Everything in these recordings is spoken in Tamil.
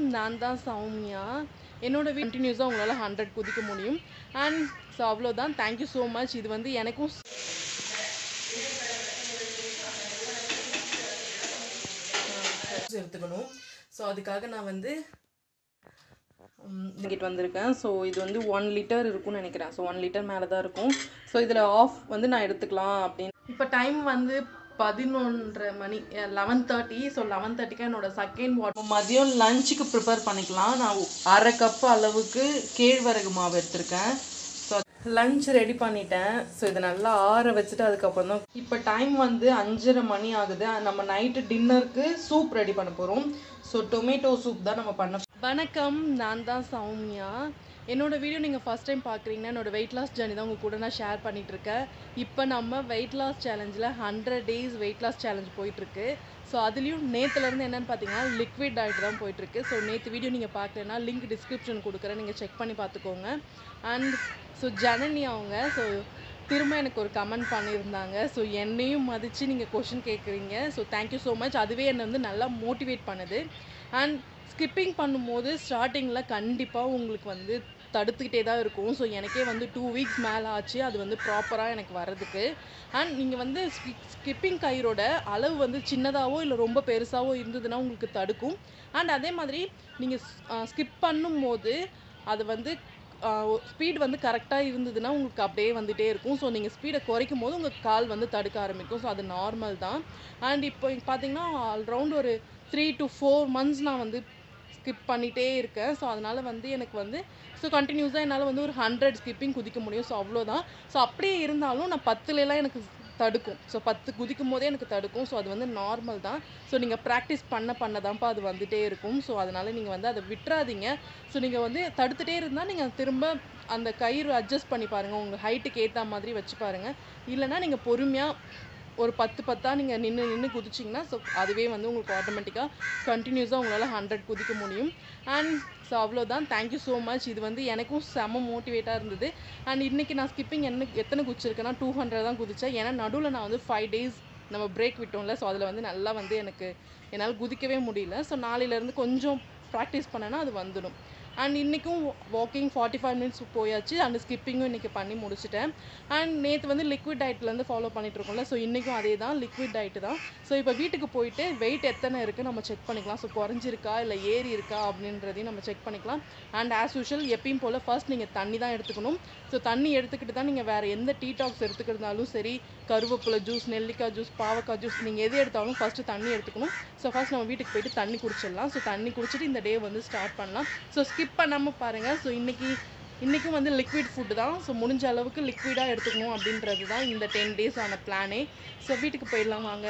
நான் தான் சௌமியா என்னோட கண்டினியூஸாக உங்களால் ஹண்ட்ரட் குதிக்க முடியும் அண்ட் ஸோ அவ்வளோதான் தேங்க்யூ ஸோ மச் இது வந்து எனக்கும் எடுத்துக்கணும் ஸோ அதுக்காக நான் வந்து இங்கிட்டு வந்திருக்கேன் ஸோ இது வந்து ஒன் லிட்டர் இருக்கும்னு நினைக்கிறேன் ஸோ ஒன் லிட்டர் மேலே தான் இருக்கும் ஸோ இதில் ஆஃப் வந்து நான் எடுத்துக்கலாம் அப்படின்னு இப்போ டைம் வந்து பதினொன்றரை மணி லெவன் தேர்ட்டி ஸோ லெவன் தேர்ட்டிக்கு என்னோட செகண்ட் வாட்டர் மதியம் லஞ்சுக்கு ப்ரிப்பேர் பண்ணிக்கலாம் நான் அரை கப் அளவுக்கு கேழ்வரகு மாவு எடுத்திருக்கேன் ஸோ லஞ்ச் ரெடி பண்ணிட்டேன் ஸோ இதை நல்லா ஆற வச்சுட்டு அதுக்கப்புறம் தான் இப்போ டைம் வந்து அஞ்சரை மணி ஆகுது நம்ம நைட்டு டின்னருக்கு சூப் ரெடி பண்ண போகிறோம் ஸோ டொமேட்டோ சூப் தான் நம்ம பண்ண வணக்கம் நான் தான் சௌமியா என்னோட வீடியோ நீங்கள் ஃபஸ்ட் டைம் பார்க்குறீங்கன்னா என்னோட வெயிட் லாஸ் ஜர்னி தான் உங்கள் கூட நான் ஷேர் பண்ணிகிட்ருக்கேன் இப்போ நம்ம வெயிட் லாஸ் சேலஞ்சில் hundred days weight loss challenge போயிட்டுருக்கு ஸோ அதுலேயும் நேற்றுலேருந்து என்னென்னு பார்த்தீங்கன்னா லிக்விட் டயட் தான் போயிட்டுருக்கு ஸோ நேற்று வீடியோ நீங்கள் பார்க்கலன்னா லிங்க் டிஸ்கிரிப்ஷன் கொடுக்குறேன் நீங்கள் செக் பண்ணி பார்த்துக்கோங்க அண்ட் ஸோ ஜனனி அவங்க ஸோ திரும்ப எனக்கு ஒரு கமெண்ட் பண்ணியிருந்தாங்க ஸோ என்னையும் மதித்து நீங்கள் கொஷின் கேட்குறீங்க ஸோ தேங்க்யூ ஸோ மச் அதுவே என்னை வந்து நல்லா மோட்டிவேட் பண்ணுது அண்ட் ஸ்கிப்பிங் பண்ணும்போது ஸ்டார்டிங்கில் கண்டிப்பாக உங்களுக்கு வந்து தடுத்துக்கிட்டே தான் இருக்கும் ஸோ எனக்கே வந்து டூ வீக்ஸ் மேலே ஆச்சு அது வந்து ப்ராப்பராக எனக்கு வர்றதுக்கு அண்ட் நீங்கள் வந்து ஸ்கிப்பிங் கயிறோட அளவு வந்து சின்னதாகவோ இல்லை ரொம்ப பெருசாகவோ இருந்ததுன்னா உங்களுக்கு தடுக்கும் அண்ட் அதே மாதிரி நீங்கள் ஸ்கிப் பண்ணும்போது அது வந்து ஸ்பீட் வந்து கரெக்டாக இருந்ததுன்னா உங்களுக்கு அப்படியே வந்துகிட்டே இருக்கும் ஸோ நீங்கள் ஸ்பீடை குறைக்கும் போது உங்கள் கால் வந்து தடுக்க ஆரம்பிக்கும் ஸோ அது நார்மல் தான் அண்ட் இப்போ பார்த்தீங்கன்னா ஆல்ரவுண்ட் ஒரு த்ரீ டு ஃபோர் மந்த்ஸ் நான் வந்து ஸ்கிப் பண்ணிகிட்டே இருக்கேன் ஸோ அதனால் வந்து எனக்கு வந்து ஸோ கண்டினியூஸாக என்னால் வந்து ஒரு ஹண்ட்ரட் ஸ்கிப்பிங் குதிக்க முடியும் ஸோ அவ்வளோதான் ஸோ அப்படியே இருந்தாலும் நான் பத்துலலாம் எனக்கு தடுக்கும் ஸோ பத்து குதிக்கும் போதே எனக்கு தடுக்கும் ஸோ அது வந்து நார்மல் தான் ஸோ நீங்கள் ப்ராக்டிஸ் பண்ண பண்ண தான்ப்பா அது வந்துகிட்டே இருக்கும் ஸோ அதனால் நீங்கள் வந்து அதை விட்டுறாதீங்க ஸோ நீங்கள் வந்து தடுத்துட்டே இருந்தால் நீங்கள் திரும்ப அந்த கயிறு அட்ஜஸ்ட் பண்ணி பாருங்கள் உங்கள் ஹைட்டுக்கு ஏற்ற மாதிரி வச்சு பாருங்கள் இல்லைனா நீங்கள் பொறுமையாக ஒரு பத்து பத்தாக நீங்கள் நின்று நின்று குதிச்சிங்கன்னா ஸோ அதுவே வந்து உங்களுக்கு ஆட்டோமேட்டிக்காக கண்டினியூஸாக உங்களால் ஹண்ட்ரட் குதிக்க முடியும் அண்ட் ஸோ அவ்வளோதான் தேங்க்யூ ஸோ மச் இது வந்து எனக்கும் செம மோட்டிவேட்டாக இருந்தது அண்ட் இன்றைக்கி நான் ஸ்கிப்பிங் என்ன எத்தனை குதிச்சிருக்கேன்னா டூ ஹண்ட்ரட் தான் குதித்தேன் ஏன்னா நடுவில் நான் வந்து ஃபைவ் டேஸ் நம்ம பிரேக் விட்டோம்ல ஸோ அதில் வந்து நல்லா வந்து எனக்கு என்னால் குதிக்கவே முடியல ஸோ நாளையிலேருந்து கொஞ்சம் ப்ராக்டிஸ் பண்ணேன்னா அது வந்துடும் அண்ட் இன்றைக்கும் வாக்கிங் ஃபார்ட்டி ஃபைவ் மினிட்ஸ் போயாச்சு அண்ட் ஸ்கிப்பிங்கும் இன்றைக்கி பண்ணி முடிச்சிட்டேன் அண்ட் நேற்று வந்து லிக்விட் டயட்லேருந்து ஃபாலோ பண்ணிகிட்ருக்கோம்ல ஸோ இன்றைக்கும் அதே தான் லிக்விட் டயட்டு தான் ஸோ இப்போ வீட்டுக்கு போயிட்டு வெயிட் எத்தனை இருக்குது நம்ம செக் பண்ணிக்கலாம் ஸோ குறைஞ்சிருக்கா இல்லை ஏறி இருக்கா அப்படின்றதையும் நம்ம செக் பண்ணிக்கலாம் அண்ட் ஆஸ் யூஷுவல் எப்பயும் போல் ஃபர்ஸ்ட் நீங்கள் தண்ணி தான் எடுத்துக்கணும் ஸோ தண்ணி எடுத்துக்கிட்டு தான் நீங்கள் வேறு எந்த டீ டாக்ஸ் எடுத்துக்கிறதாலும் சரி கருவேப்பிலை ஜூஸ் நெல்லிக்காய் ஜூஸ் பாவக்காய் ஜூஸ் நீங்கள் எது எடுத்தாலும் ஃபஸ்ட்டு தண்ணி எடுத்துக்கணும் ஸோ ஃபஸ்ட் நம்ம வீட்டுக்கு போயிட்டு தண்ணி குடிச்சிடலாம் ஸோ தண்ணி குடிச்சிட்டு இந்த டே வந்து ஸ்டார்ட் பண்ணலாம் ஸோ ஸ்கிப் பண்ணாமல் பாருங்கள் ஸோ இன்றைக்கி இன்றைக்கும் வந்து லிக்விட் ஃபுட்டு தான் ஸோ முடிஞ்ச அளவுக்கு லிக்விடாக எடுத்துக்கணும் அப்படின்றது தான் இந்த டென் டேஸ் ஆன பிளானே ஸோ வீட்டுக்கு போயிடலாம் வாங்க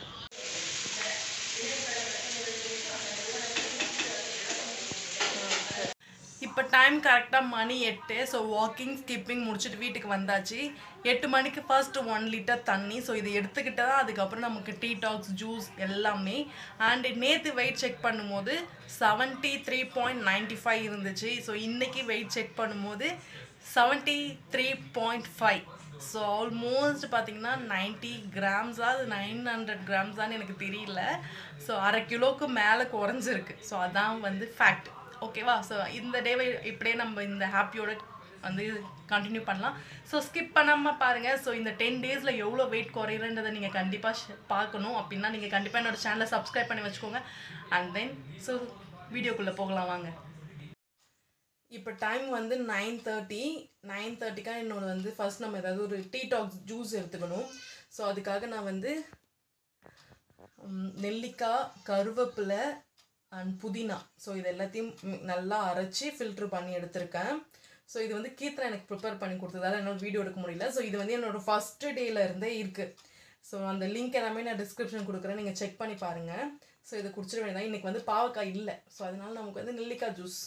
இப்போ டைம் கரெக்டாக மணி எட்டு ஸோ வாக்கிங் ஸ்கிப்பிங் முடிச்சுட்டு வீட்டுக்கு வந்தாச்சு எட்டு மணிக்கு ஃபர்ஸ்ட் ஒன் லிட்டர் தண்ணி ஸோ இது எடுத்துக்கிட்டு தான் அதுக்கப்புறம் நமக்கு டீ டாக்ஸ் ஜூஸ் எல்லாமே அண்ட் நேற்று வெயிட் செக் பண்ணும்போது seventy three point ninety five இருந்துச்சு ஸோ இன்றைக்கி வெயிட் செக் பண்ணும்போது seventy three point five so almost பார்த்தீங்கன்னா நைன்ட்டி கிராம்ஸா அது நைன் ஹண்ட்ரட் கிராம்ஸான்னு எனக்கு தெரியல ஸோ அரை கிலோவுக்கு மேலே குறைஞ்சிருக்கு ஸோ அதான் வந்து ஃபேக்ட் ஓகேவா ஸோ இந்த டேவை இப்படியே நம்ம இந்த ஹாப்பியோட வந்து கண்டினியூ பண்ணலாம் ஸோ ஸ்கிப் பண்ணாமல் பாருங்கள் ஸோ இந்த டென் டேஸில் எவ்வளோ வெயிட் குறையிறன்றதை நீங்கள் கண்டிப்பாக பார்க்கணும் அப்படின்னா நீங்கள் கண்டிப்பாக என்னோட சேனலை சப்ஸ்கிரைப் பண்ணி வச்சுக்கோங்க அண்ட் தென் ஸோ வீடியோக்குள்ளே போகலாம் வாங்க இப்போ டைம் வந்து நைன் தேர்ட்டி நைன் தேர்ட்டிக்காக என்னோட வந்து ஃபர்ஸ்ட் நம்ம ஏதாவது ஒரு டீ டாக்ஸ் ஜூஸ் எடுத்துக்கணும் ஸோ அதுக்காக நான் வந்து ம், நெல்லிக்காய் கருவேப்பிலை அண்ட் புதினா ஸோ இது எல்லாத்தையும் ம், நல்லா அரைச்சி ஃபில்ட்ரு பண்ணி எடுத்திருக்கேன் ஸோ இது வந்து கீர்த்தனா எனக்கு ப்ரிப்பேர் பண்ணி கொடுத்ததால என்னோட வீடியோ எடுக்க முடியல ஸோ இது வந்து என்னோட ஃபஸ்ட்டு டேல இருந்தே இருக்குது ஸோ அந்த லிங்க் எல்லாமே நான் டிஸ்கிரிப்ஷன் கொடுக்குறேன் நீங்கள் செக் பண்ணி பாருங்கள் ஸோ இதை குடிச்சிட வேண்டியதான் இன்றைக்கி வந்து பாவக்காய் இல்லை ஸோ அதனால நமக்கு வந்து நெல்லிக்காய் ஜூஸ்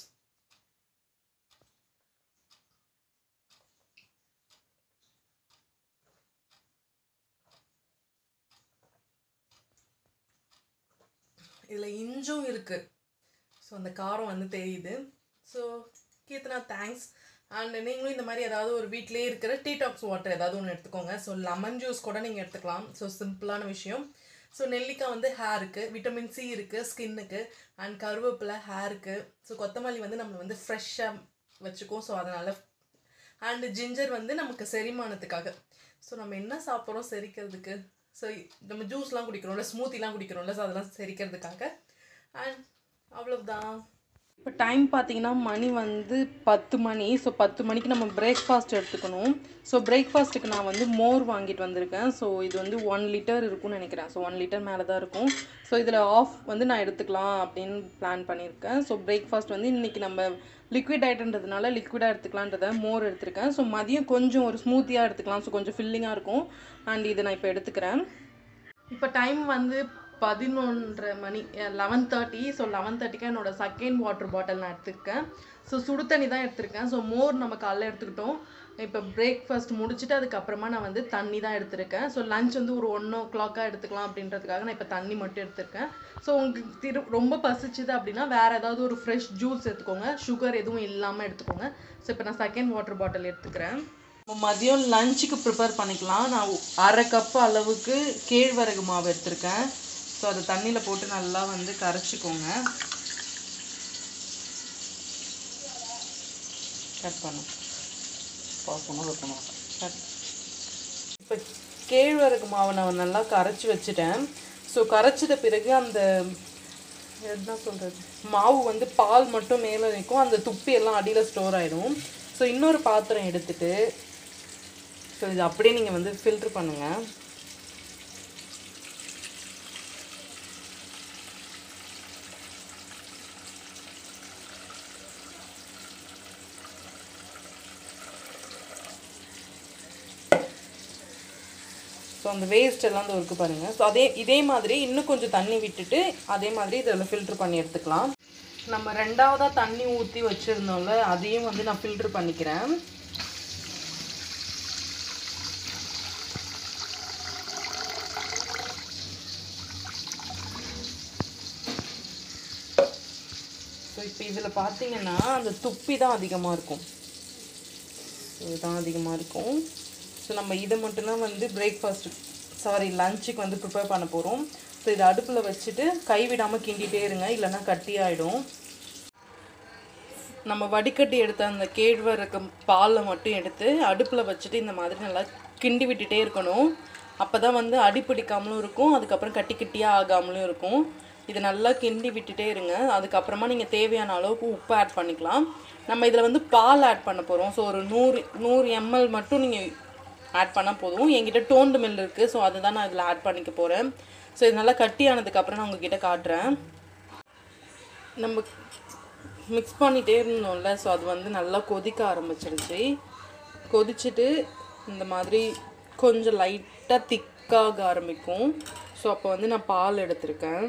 இதில் இஞ்சும் இருக்குது ஸோ அந்த காரம் வந்து தெரியுது ஸோ கீர்த்தனா தேங்க்ஸ் அண்ட் நீங்களும் இந்த மாதிரி ஏதாவது ஒரு வீட்டிலே இருக்கிற டீ டாக்ஸ் வாட்டர் ஏதாவது ஒன்று எடுத்துக்கோங்க ஸோ லெமன் ஜூஸ் கூட நீங்கள் எடுத்துக்கலாம் ஸோ சிம்பிளான விஷயம் ஸோ நெல்லிக்காய் வந்து ஹேருக்கு விட்டமின் சி இருக்குது ஸ்கின்னுக்கு அண்ட் கருவேப்பிலை ஹேருக்கு ஸோ கொத்தமல்லி வந்து நம்மளை வந்து ஃப்ரெஷ்ஷாக வச்சுக்கும் ஸோ அதனால் அண்டு ஜிஞ்சர் வந்து நமக்கு செரிமானத்துக்காக ஸோ நம்ம என்ன சாப்பிட்றோம் செரிக்கிறதுக்கு ஸோ நம்ம ஜூஸ்லாம் குடிக்கிறோம்ல ஸ்மூத்திலாம் குடிக்கிறோம்ல ஸோ அதெல்லாம் செரிக்கிறதுக்காக அண்ட் அவ்வளவுதான் இப்போ டைம் பார்த்தீங்கன்னா மணி வந்து பத்து மணி ஸோ பத்து மணிக்கு நம்ம பிரேக்ஃபாஸ்ட் எடுத்துக்கணும் ஸோ பிரேக்ஃபாஸ்ட்டுக்கு நான் வந்து மோர் வாங்கிட்டு வந்திருக்கேன் ஸோ இது வந்து ஒன் லிட்டர் இருக்கும்னு நினைக்கிறேன் ஸோ ஒன் லிட்டர் மேலே தான் இருக்கும் ஸோ இதில் ஆஃப் வந்து நான் எடுத்துக்கலாம் அப்படின்னு பிளான் பண்ணியிருக்கேன் ஸோ பிரேக்ஃபாஸ்ட் வந்து இன்றைக்கி நம்ம லிக்விட் ஐட்டன்றதுனால லிக்விடாக எடுத்துக்கலான்றத மோர் எடுத்திருக்கேன் ஸோ மதியம் கொஞ்சம் ஒரு ஸ்மூத்தியாக எடுத்துக்கலாம் ஸோ கொஞ்சம் ஃபில்லிங்காக இருக்கும் அண்ட் இதை நான் இப்போ எடுத்துக்கிறேன் இப்போ டைம் வந்து பதினொன்றரை மணி லெவன் தேர்ட்டி ஸோ லெவன் தேர்ட்டிக்கு என்னோட செகண்ட் வாட்டர் பாட்டில் நான் எடுத்துருக்கேன் ஸோ சுடு தண்ணி தான் எடுத்திருக்கேன் ஸோ மோர் நம்ம காலைல எடுத்துக்கிட்டோம் இப்போ பிரேக்ஃபாஸ்ட் முடிச்சுட்டு அதுக்கப்புறமா நான் வந்து தண்ணி தான் எடுத்திருக்கேன் ஸோ லஞ்ச் வந்து ஒரு ஒன் ஓ கிளாக்காக எடுத்துக்கலாம் அப்படின்றதுக்காக நான் இப்போ தண்ணி மட்டும் எடுத்திருக்கேன் ஸோ உங்களுக்கு திரு ரொம்ப பசிச்சுது அப்படின்னா வேறு ஏதாவது ஒரு ஃப்ரெஷ் ஜூஸ் எடுத்துக்கோங்க சுகர் எதுவும் இல்லாமல் எடுத்துக்கோங்க ஸோ இப்போ நான் செகண்ட் வாட்டர் பாட்டில் எடுத்துக்கிறேன் இப்போ மதியம் லஞ்சுக்கு ப்ரிப்பேர் பண்ணிக்கலாம் நான் அரை கப் அளவுக்கு கேழ்வரகு மாவு எடுத்திருக்கேன் ஸோ அதை தண்ணியில் போட்டு நல்லா வந்து கரைச்சிக்கோங்க கட் பண்ணும் பார்க்கணும் இருக்கணும் கட் இப்போ கேழ்வரகு மாவை நான் நல்லா கரைச்சி வச்சுட்டேன் ஸோ கரைச்சிட்ட பிறகு அந்த என்ன சொல்கிறது மாவு வந்து பால் மட்டும் மேலே நிற்கும் அந்த துப்பி எல்லாம் அடியில் ஸ்டோர் ஆகிடும் ஸோ இன்னொரு பாத்திரம் எடுத்துட்டு ஸோ இது அப்படியே நீங்கள் வந்து ஃபில்ட்ரு பண்ணுங்கள் ஸோ அந்த வேஸ்ட் எல்லாம் இந்த இருக்கு பாருங்கள் ஸோ அதே இதே மாதிரி இன்னும் கொஞ்சம் தண்ணி விட்டுட்டு அதே மாதிரி இதில் ஃபில்ட்ரு பண்ணி எடுத்துக்கலாம் நம்ம ரெண்டாவதாக தண்ணி ஊற்றி வச்சுருந்தோம்ல அதையும் வந்து நான் ஃபில்ட்ரு பண்ணிக்கிறேன் ஸோ இப்போ இதில் பார்த்தீங்கன்னா அந்த துப்பி தான் அதிகமாக இருக்கும் இதுதான் அதிகமாக இருக்கும் ஸோ நம்ம இதை மட்டும்தான் வந்து பிரேக்ஃபாஸ்ட் சாரி லஞ்சுக்கு வந்து ப்ரிப்பேர் பண்ண போகிறோம் ஸோ இதை அடுப்பில் வச்சுட்டு கைவிடாமல் கிண்டிகிட்டே இருங்க இல்லைன்னா கட்டி ஆகிடும் நம்ம வடிகட்டி எடுத்த அந்த கேழ்வரகு பாலை மட்டும் எடுத்து அடுப்பில் வச்சுட்டு இந்த மாதிரி நல்லா கிண்டி விட்டுட்டே இருக்கணும் அப்போ தான் வந்து அடி பிடிக்காமலும் இருக்கும் அதுக்கப்புறம் கட்டி கட்டியாக ஆகாமலும் இருக்கும் இதை நல்லா கிண்டி விட்டுட்டே இருங்க அதுக்கப்புறமா நீங்கள் தேவையான அளவுக்கு உப்பு ஆட் பண்ணிக்கலாம் நம்ம இதில் வந்து பால் ஆட் பண்ண போகிறோம் ஸோ ஒரு நூறு நூறு எம்எல் மட்டும் நீங்கள் ஆட் பண்ணால் போதும் என்கிட்ட டோண்டு மில் இருக்குது ஸோ அதை தான் நான் இதில் ஆட் பண்ணிக்க போகிறேன் ஸோ இது நல்லா கட்டி ஆனதுக்கப்புறம் நான் உங்ககிட்ட காட்டுறேன் நம்ம மிக்ஸ் பண்ணிகிட்டே இருந்தோம்ல ஸோ அது வந்து நல்லா கொதிக்க ஆரம்பிச்சிருச்சு கொதிச்சுட்டு இந்த மாதிரி கொஞ்சம் லைட்டாக திக்காக ஆரம்பிக்கும் ஸோ அப்போ வந்து நான் பால் எடுத்திருக்கேன்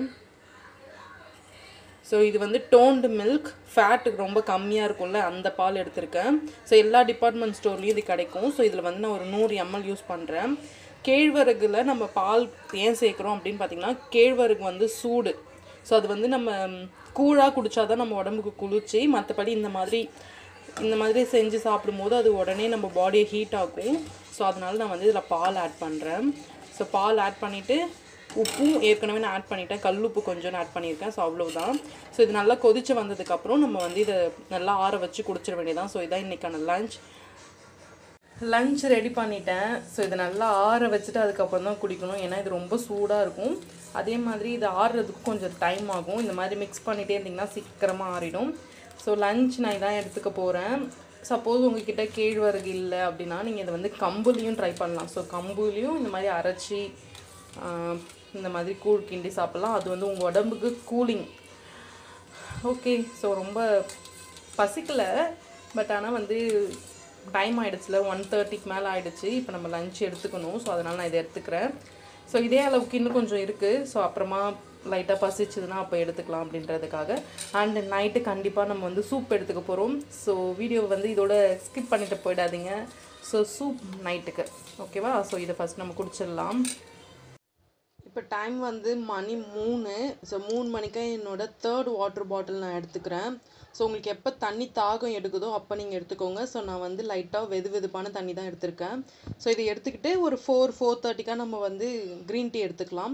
ஸோ இது வந்து டோன்டு மில்க் ஃபேட்டு ரொம்ப கம்மியாக இருக்கும்ல அந்த பால் எடுத்திருக்கேன் ஸோ எல்லா டிபார்ட்மெண்ட் ஸ்டோர்லேயும் இது கிடைக்கும் ஸோ இதில் வந்து நான் ஒரு நூறு எம்எல் யூஸ் பண்ணுறேன் கேழ்வரகுல நம்ம பால் ஏன் சேர்க்குறோம் அப்படின்னு பார்த்தீங்கன்னா கேழ்வரகு வந்து சூடு ஸோ அது வந்து நம்ம கூழாக குடித்தாதான் நம்ம உடம்புக்கு குளிர்ச்சி மற்றபடி இந்த மாதிரி இந்த மாதிரி செஞ்சு சாப்பிடும்போது அது உடனே நம்ம பாடியை ஹீட் ஆகும் ஸோ அதனால நான் வந்து இதில் பால் ஆட் பண்ணுறேன் ஸோ பால் ஆட் பண்ணிவிட்டு உப்பும் ஏற்கனவே நான் ஆட் பண்ணிட்டேன் கல் உப்பு கொஞ்சம் ஆட் பண்ணியிருக்கேன் ஸோ அவ்வளவுதான் ஸோ இது நல்லா கொதிச்சு வந்ததுக்கப்புறம் நம்ம வந்து இதை நல்லா ஆற வச்சு குடிச்சிட வேண்டியதான் ஸோ இதான் இன்றைக்கான லஞ்ச் லஞ்ச் ரெடி பண்ணிட்டேன் ஸோ இதை நல்லா ஆற வச்சுட்டு அதுக்கப்புறம் தான் குடிக்கணும் ஏன்னா இது ரொம்ப சூடாக இருக்கும் அதே மாதிரி இது ஆறுறதுக்கு கொஞ்சம் டைம் ஆகும் இந்த மாதிரி மிக்ஸ் பண்ணிகிட்டே இருந்திங்கன்னா சீக்கிரமாக ஆறிடும் ஸோ லஞ்ச் நான் இதான் எடுத்துக்க போகிறேன் சப்போஸ் உங்ககிட்ட கேழ்வரகு இல்லை அப்படின்னா நீங்கள் இதை வந்து கம்புலேயும் ட்ரை பண்ணலாம் ஸோ கம்புலேயும் இந்த மாதிரி அரைச்சி ஆஹ், இந்த மாதிரி கூழ் கிண்டி சாப்பிட்லாம் அது வந்து உங்கள் உடம்புக்கு கூலிங் ஓகே ஸோ ரொம்ப பசிக்கல பட் ஆனால் வந்து டைம் ஆயிடுச்சுல ஒன் தேர்ட்டிக்கு மேலே ஆயிடுச்சு இப்போ நம்ம லஞ்ச் எடுத்துக்கணும் ஸோ அதனால் நான் இதை எடுத்துக்கிறேன் ஸோ இதே அளவுக்கு இன்னும் கொஞ்சம் இருக்குது ஸோ அப்புறமா லைட்டாக பசிச்சுதுன்னா அப்போ எடுத்துக்கலாம் அப்படின்றதுக்காக அண்ட் நைட்டு கண்டிப்பாக நம்ம வந்து சூப் எடுத்துக்க போகிறோம் ஸோ வீடியோ வந்து இதோட ஸ்கிப் பண்ணிட்டு போயிடாதீங்க ஸோ சூப் நைட்டுக்கு ஓகேவா ஸோ இதை ஃபஸ்ட் நம்ம குடிச்சிடலாம் இப்போ டைம் வந்து மணி மூணு ஸோ மூணு மணிக்கு என்னோட தேர்ட் வாட்டர் பாட்டில் நான் எடுத்துக்கிறேன் ஸோ உங்களுக்கு எப்போ தண்ணி தாகம் எடுக்குதோ அப்போ நீங்கள் எடுத்துக்கோங்க ஸோ நான் வந்து லைட்டாக வெது வெதுப்பான தண்ணி தான் எடுத்திருக்கேன் ஸோ இதை எடுத்துக்கிட்டு ஒரு ஃபோர் ஃபோர் தேர்ட்டிக்காக நம்ம வந்து க்ரீன் டீ எடுத்துக்கலாம்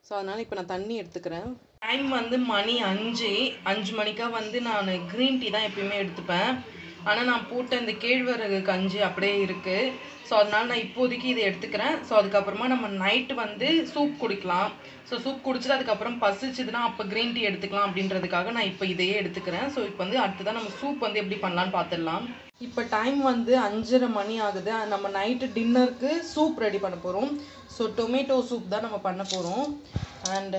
ஸோ அதனால் இப்போ நான் தண்ணி எடுத்துக்கிறேன் டைம் வந்து மணி அஞ்சு அஞ்சு மணிக்கா வந்து நான் க்ரீன் டீ தான் எப்பயுமே எடுத்துப்பேன் ஆனால் நான் போட்ட இந்த கேழ்வரகு கஞ்சி அப்படியே இருக்குது ஸோ அதனால நான் இப்போதைக்கு இதை எடுத்துக்கிறேன் ஸோ அதுக்கப்புறமா நம்ம நைட்டு வந்து சூப் குடிக்கலாம் ஸோ சூப் குடிச்சிட்டு அதுக்கப்புறம் பசிச்சுதுன்னா அப்போ க்ரீன் டீ எடுத்துக்கலாம் அப்படின்றதுக்காக நான் இப்போ இதையே எடுத்துக்கிறேன் ஸோ இப்போ வந்து அடுத்ததான் நம்ம சூப் வந்து எப்படி பண்ணலான்னு பார்த்துடலாம் இப்போ டைம் வந்து அஞ்சரை மணி ஆகுது நம்ம நைட்டு டின்னருக்கு சூப் ரெடி பண்ண போகிறோம் ஸோ டொமேட்டோ சூப் தான் நம்ம பண்ண போகிறோம் அண்ட்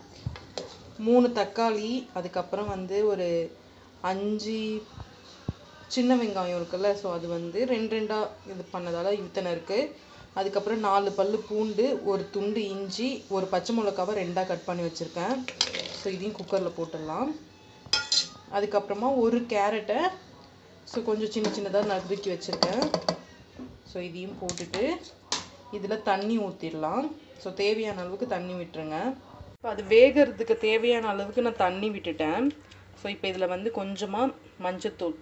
மூணு தக்காளி அதுக்கப்புறம் வந்து ஒரு அஞ்சு சின்ன வெங்காயம் இருக்குல்ல ஸோ அது வந்து ரெண்டு ரெண்டாக இது பண்ணதால் இத்தனை இருக்குது அதுக்கப்புறம் நாலு பல்லு பூண்டு ஒரு துண்டு இஞ்சி ஒரு பச்சை மிளகாவை ரெண்டாக கட் பண்ணி வச்சுருக்கேன் ஸோ இதையும் குக்கரில் போட்டுடலாம் அதுக்கப்புறமா ஒரு கேரட்டை ஸோ கொஞ்சம் சின்ன சின்னதாக நறுக்கி வச்சுருக்கேன் ஸோ இதையும் போட்டுட்டு இதில் தண்ணி ஊற்றிடலாம் ஸோ தேவையான அளவுக்கு தண்ணி விட்டுருங்க இப்போ அது வேகிறதுக்கு தேவையான அளவுக்கு நான் தண்ணி விட்டுட்டேன் ஸோ இப்போ இதில் வந்து கொஞ்சமாக மஞ்சத்தூள்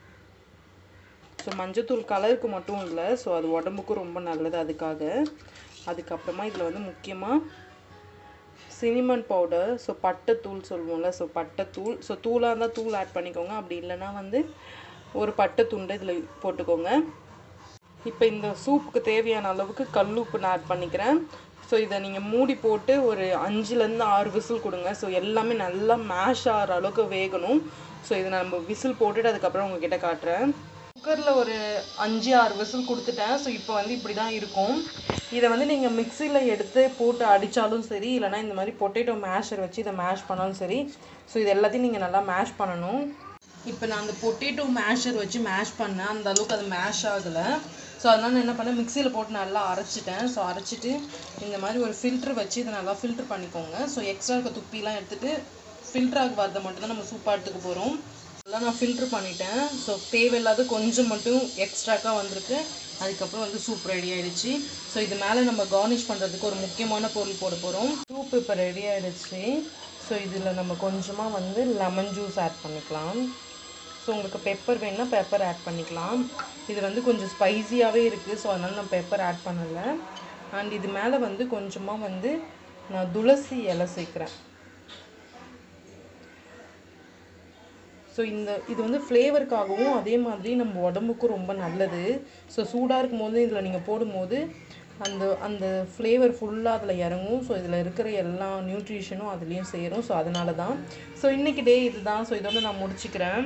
ஸோ மஞ்சத்தூள் கலருக்கு மட்டும் இல்லை ஸோ அது உடம்புக்கும் ரொம்ப நல்லது அதுக்காக அதுக்கப்புறமா இதில் வந்து முக்கியமாக சினிமன் பவுடர் ஸோ பட்டைத்தூள் சொல்லுவோம்ல ஸோ பட்டைத்தூள் ஸோ தூளாக இருந்தால் தூள் ஆட் பண்ணிக்கோங்க அப்படி இல்லைன்னா வந்து ஒரு பட்டை துண்டை இதில் போட்டுக்கோங்க இப்போ இந்த சூப்புக்கு தேவையான அளவுக்கு கல் உப்பு நான் ஆட் பண்ணிக்கிறேன் ஸோ இதை நீங்கள் மூடி போட்டு ஒரு அஞ்சுலேருந்து ஆறு விசில் கொடுங்க ஸோ எல்லாமே நல்லா மேஷ் ஆகிற அளவுக்கு வேகணும் ஸோ இதை நம்ம விசில் போட்டுட்டு அதுக்கப்புறம் உங்ககிட்ட காட்டுறேன் குக்கரில் ஒரு அஞ்சு ஆறு விசில் கொடுத்துட்டேன் ஸோ இப்போ வந்து இப்படி தான் இருக்கும் இதை வந்து நீங்கள் மிக்சியில் எடுத்து போட்டு அடித்தாலும் சரி இல்லைனா இந்த மாதிரி பொட்டேட்டோ மேஷர் வச்சு இதை மேஷ் பண்ணாலும் சரி ஸோ இது எல்லாத்தையும் நீங்கள் நல்லா மேஷ் பண்ணணும் இப்போ நான் அந்த பொட்டேட்டோ மேஷர் வச்சு மேஷ் பண்ணேன் அந்த அளவுக்கு அது மேஷ் ஆகலை ஸோ அதனால் நான் என்ன பண்ணேன் மிக்சியில் போட்டு நல்லா அரைச்சிட்டேன் ஸோ அரைச்சிட்டு இந்த மாதிரி ஒரு ஃபில்ட்ரு வச்சு இதை நல்லா ஃபில்ட்ரு பண்ணிக்கோங்க ஸோ எக்ஸ்ட்ரா இருக்க துப்பிலாம் எடுத்துகிட்டு ஃபில்ட்ராக வரதை மட்டும் தான் நம்ம சூப்பாக எடுத்துக்க போகிறோம் அதெல்லாம் நான் ஃபில்ட்ரு பண்ணிட்டேன் ஸோ தேவையில்லாத கொஞ்சம் மட்டும் எக்ஸ்ட்ராக்காக வந்திருக்கு அதுக்கப்புறம் வந்து சூப் ரெடி ஆயிடுச்சு ஸோ இது மேலே நம்ம கார்னிஷ் பண்ணுறதுக்கு ஒரு முக்கியமான பொருள் போட போகிறோம் சூப் இப்போ ரெடி ஆயிடுச்சு ஸோ இதில் நம்ம கொஞ்சமாக வந்து லெமன் ஜூஸ் ஆட் பண்ணிக்கலாம் ஸோ உங்களுக்கு பெப்பர் வேணும்னா பெப்பர் ஆட் பண்ணிக்கலாம் இது வந்து கொஞ்சம் ஸ்பைஸியாகவே இருக்குது ஸோ அதனால் நான் பெப்பர் ஆட் பண்ணலை அண்ட் இது மேலே வந்து கொஞ்சமாக வந்து நான் துளசி இலை சேர்க்குறேன் ஸோ இந்த இது வந்து ஃப்ளேவருக்காகவும் அதே மாதிரி நம்ம உடம்புக்கும் ரொம்ப நல்லது ஸோ சூடாக இருக்கும் போது இதில் நீங்கள் போடும்போது அந்த அந்த ஃப்ளேவர் ஃபுல்லாக அதில் இறங்கும் ஸோ இதில் இருக்கிற எல்லா நியூட்ரிஷனும் அதுலேயும் சேரும் ஸோ அதனால தான் ஸோ இன்றைக்கி டே இதுதான் ஸோ இதோட நான் முடிச்சுக்கிறேன்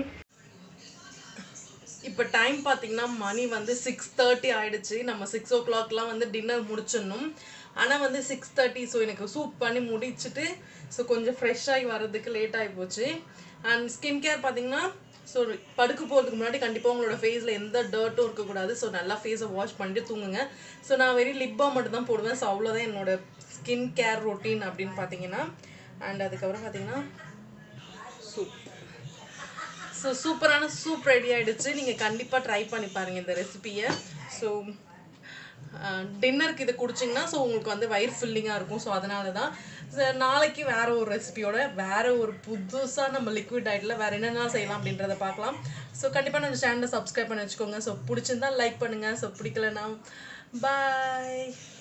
இப்போ டைம் பார்த்தீங்கன்னா மணி வந்து சிக்ஸ் தேர்ட்டி ஆயிடுச்சு நம்ம சிக்ஸ் ஓ கிளாக்லாம் வந்து டின்னர் முடிச்சிடணும் ஆனால் வந்து சிக்ஸ் தேர்ட்டி ஸோ எனக்கு சூப் பண்ணி முடிச்சுட்டு ஸோ கொஞ்சம் ஃப்ரெஷ் ஆகி வர்றதுக்கு லேட் ஆகி போச்சு அண்ட் ஸ்கின் கேர் பார்த்தீங்கன்னா ஸோ படுக்க போகிறதுக்கு முன்னாடி கண்டிப்பாக உங்களோட ஃபேஸில் எந்த டர்ட்டும் இருக்கக்கூடாது ஸோ நல்லா ஃபேஸை வாஷ் பண்ணிட்டு தூங்குங்க ஸோ நான் வெறும் லிப் பாம் மட்டும் தான் போடுவேன் ஸோ அவ்வளோதான் என்னோட ஸ்கின் கேர் ரொட்டீன் அப்படின்னு பார்த்தீங்கன்னா அண்ட் அதுக்கப்புறம் பார்த்தீங்கன்னா சூப் ஸோ சூப்பரான சூப் ரெடி ஆயிடுச்சு நீங்கள் கண்டிப்பாக ட்ரை பண்ணி பாருங்கள் இந்த ரெசிபியை ஸோ டின்னருக்கு இதை குடிச்சிங்கன்னா ஸோ உங்களுக்கு வந்து வயிறு ஃபில்லிங்காக இருக்கும் ஸோ அதனால தான் So, நாளைக்கு வேற ஒரு ரெசிபியோட வேற ஒரு புதுசாக நம்ம லிக்விட் டயட்டில் வேற என்னென்ன செய்யலாம் அப்படின்றத பார்க்கலாம் ஸோ கண்டிப்பாக நம்ம சேனலை சப்ஸ்கிரைப் பண்ணி வச்சுக்கோங்க ஸோ பிடிச்சிருந்தா லைக் பண்ணுங்கள் ஸோ பிடிக்கலனா பாய்